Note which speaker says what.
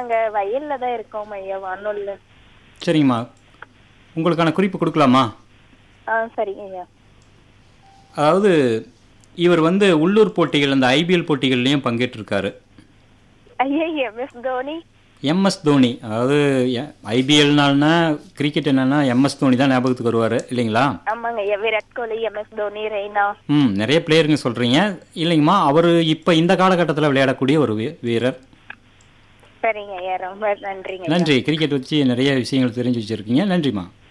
Speaker 1: நாங்க வயல்ல தான் இருக்கோம் ஐயா வானூர்ல
Speaker 2: சரிங்கம்மா உங்களுக்கான குறிப்பு கொடுக்கலாமா
Speaker 1: ஆ சரிங்க ஐயா
Speaker 2: அதாவது இவர் வந்து உள்ளூர் போட்டிகள் அந்த ஐபிஎல் போட்டிகள்லையும் பங்கேற்றிருக்காரு
Speaker 1: ஐயா எம்எஸ் தோனி
Speaker 2: எம்எஸ் தோனி அதாவது ஐபிஎல்னால்னா கிரிக்கெட் என்னன்னா எம்எஸ் தோனி தான் ஞாபகத்துக்கு வருவார் இல்லைங்களா
Speaker 1: ஆமாங்க ஐயா விராட் கோலி எம்எஸ் தோனி ரெய்னா
Speaker 2: ம் நிறைய பிளேயருங்க சொல்கிறீங்க இல்லைங்கம்மா அவர் இப்போ இந்த காலகட்டத்தில் விளையாடக்கூடிய ஒரு வீ- வீரர்
Speaker 1: சரிங்க ஐயா ரொம்ப நன்றிங்க ஐயா.
Speaker 2: நன்றி கிரிக்கெட் வச்சு நிறைய விஷயங்கள் தெரிஞ்சு வச்சுருக்கீங்க நன்றிம்மா